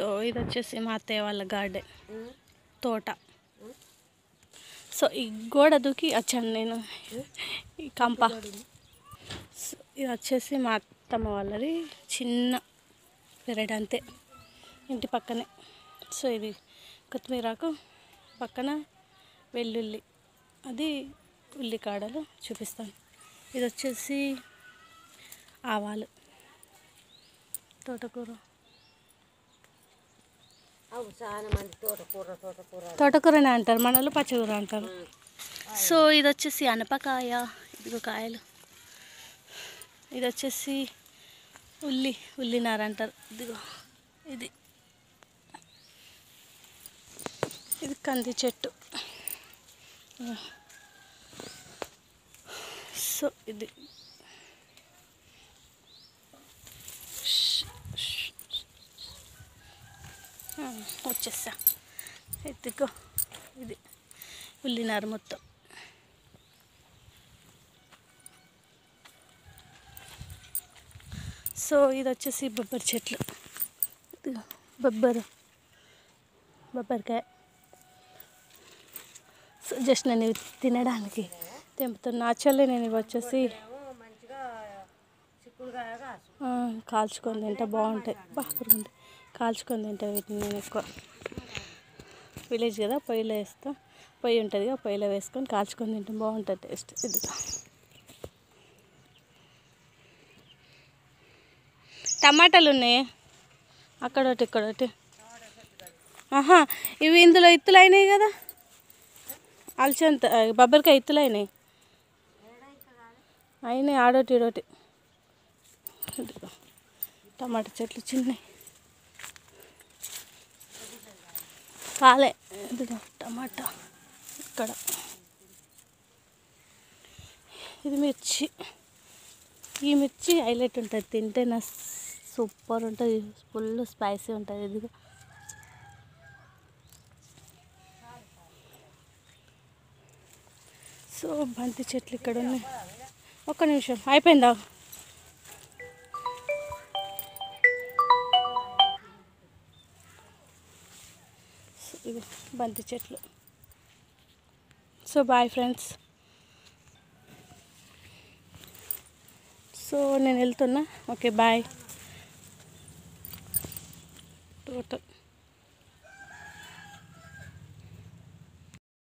so ఇది వచ్చేసి మా అత్తయ్య వాళ్ళ గార్డెన్ తోట సో ఈ గోడ దూకి వచ్చాను నేను ఈ కంప సో ఇది వచ్చేసి మా అత్తమ్మ వాళ్ళది చిన్న పెరడు అంతే ఇంటి పక్కనే సో ఇది కొత్తిమీరాకు పక్కన వెల్లుల్లి అది ఉల్లికాడలు చూపిస్తాను ఇది వచ్చేసి ఆవాలు తోటకూర అవు చాలా మంది తోటకూర తోటకూర తోటకూరనే అంటారు మనలో పచ్చకూర అంటారు సో ఇది వచ్చేసి అనపకాయ ఇదిగో కాయలు ఇది వచ్చేసి ఉల్లి ఉల్లినార అంటారు ఇదిగో ఇది ఇది కంది చెట్టు సో ఇది ఆ, వచ్చేసా ఎత్తుకో ఇది ఉల్లినారు మొత్తం సో ఇది వచ్చేసి బొబ్బరి చెట్లు ఇదిగో బొబ్బరు బొబ్బరికాయ సో జస్ట్ నేను ఇవి తినడానికి తెంపుతున్నా యాక్చువల్లీ నేను ఇవి వచ్చేసి మంచిగా చిక్కుడుకాయ కాసు ఆ, కాల్చుకొని తింటే బాగుంటాయి బాగా పురుగుంటాయి కాల్చుకొని తింటే వీటిని నేను ఎక్కువ విలేజ్ కదా పొయ్యిలో వేస్తా పొయ్యి ఉంటుంది కదా పొయ్యిలో వేసుకొని కాల్చుకొని తింటే బాగుంటుంది టేస్ట్ ఇది టమాటాలు ఉన్నాయి అక్కడ ఒకటి ఇక్కడ ఒకటి ఆహా ఇవి ఇందులో ఇత్తులు అయినాయి కదా అలచంత బొబ్బరికాయ ఇత్తులు అయినాయి అయినాయి ఆడోటి ఈడోటి ఇదిగో టమాటా చెట్లు చిన్నవి కాలే ఇదిగో టమాటా ఇక్కడ ఇది మిర్చి ఈ మిర్చి హైలైట్ ఉంటుంది తింటే నా సూపర్ ఉంటుంది ఫుల్ స్పైసీ ఉంటుంది ఇదిగో సో బంతి చెట్లు ఇక్కడ ఉన్నాయి ఒక్క నిమిషం అయిపోయిందా సో ఇవి బంతి చెట్లు సో బాయ్ ఫ్రెండ్స్ సో నేను వెళ్తున్నా ఓకే బాయ్ టోటల్